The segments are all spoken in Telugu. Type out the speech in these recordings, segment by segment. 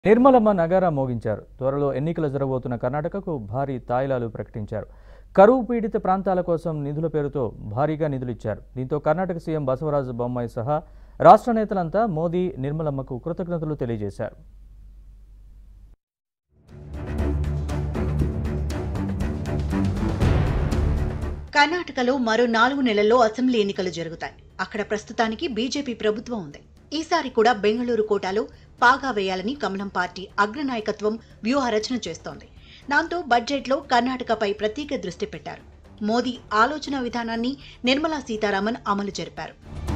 నిర్మలమ్మ నగారా మోగించారు త్వరలో ఎన్నికలు జరగబోతున్న కర్ణాటకకు భారీ తాయిలాలు ప్రకటించారు కరువు పీడిత ప్రాంతాల కోసం నిధుల పేరుతో భారీగా నిధులు ఇచ్చారు దీంతో కర్ణాటక సీఎం బసవరాజు బొమ్మాయి సహా రాష్ట్ర నేతలంతా మోదీ నిర్మలమ్మకు కృతజ్ఞతలు తెలియజేశారు కర్ణాటకలో మరో నాలుగు నెలల్లో అసెంబ్లీ ఎన్నికలు జరుగుతాయి అక్కడ ప్రస్తుతానికి బీజేపీ ప్రభుత్వం ఉంది ఈసారి కూడా బెంగళూరు కోటాలో పాగా వేయాలని కమలం పార్టీ అగ్రనాయకత్వం వ్యూహ రచన చేస్తోంది దాంతో బడ్జెట్లో కర్ణాటకపై ప్రత్యేక దృష్టి పెట్టారు మోదీ ఆలోచన విధానాన్ని నిర్మలా సీతారామన్ అమలు జరిపారు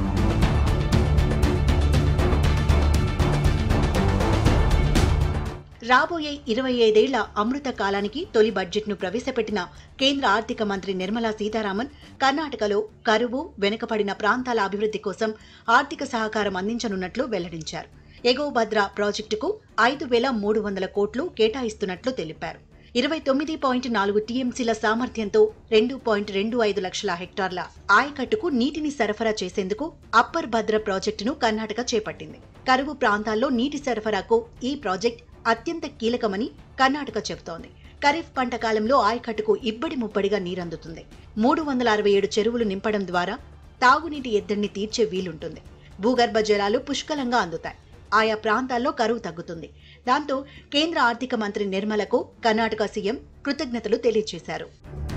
రాబోయే ఇరవై ఐదేళ్ల అమృత కాలానికి తొలి బడ్జెట్ను ప్రవేశపెట్టిన కేంద్ర ఆర్థిక మంత్రి నిర్మలా సీతారామన్ కర్ణాటకలో కరువు వెనుకబడిన ప్రాంతాల అభివృద్ధి కోసం ఆర్థిక సహకారం అందించనున్నట్లు వెల్లడించారు ఎగో భద్ర ప్రాజెక్టుకు ఐదు వేల మూడు వందల కోట్లు కేటాయిస్తున్నట్లు తెలిపారు ఇరవై తొమ్మిది పాయింట్ నాలుగు టీఎంసీల సామర్థ్యంతో రెండు పాయింట్ రెండు ఐదు లక్షల హెక్టార్ల ఆయకట్టుకు నీటిని సరఫరా చేసేందుకు అప్పర్ భద్ర ప్రాజెక్టును కర్ణాటక చేపట్టింది కరువు ప్రాంతాల్లో నీటి సరఫరాకు ఈ ప్రాజెక్ట్ అత్యంత కీలకమని కర్ణాటక చెబుతోంది ఖరీఫ్ పంట కాలంలో ఆయకట్టుకు ఇబ్బడి ముబ్బడిగా నీరందుతుంది మూడు వందల అరవై ఏడు చెరువులు నింపడం ద్వారా తాగునీటి ఎద్దడిని తీర్చే వీలుంటుంది భూగర్భ జలాలు పుష్కలంగా అందుతాయి ఆయా ప్రాంతాల్లో కరువు తగ్గుతుంది దాంతో కేంద్ర ఆర్థిక మంత్రి నిర్మలకు కర్ణాటక సీఎం కృతజ్ఞతలు తెలియజేశారు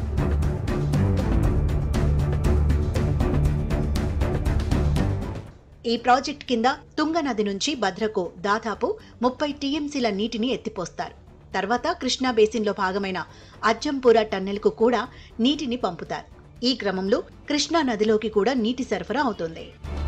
ఈ ప్రాజెక్ట్ కింద తుంగ నది నుంచి భద్రకు దాదాపు ముప్పై టీఎంసీల నీటిని ఎత్తిపోస్తారు తర్వాత కృష్ణా బేసిన్లో భాగమైన అజ్జంపుర టన్నెల్కు కూడా నీటిని పంపుతారు ఈ క్రమంలో కృష్ణా నదిలోకి కూడా నీటి సరఫరా అవుతుంది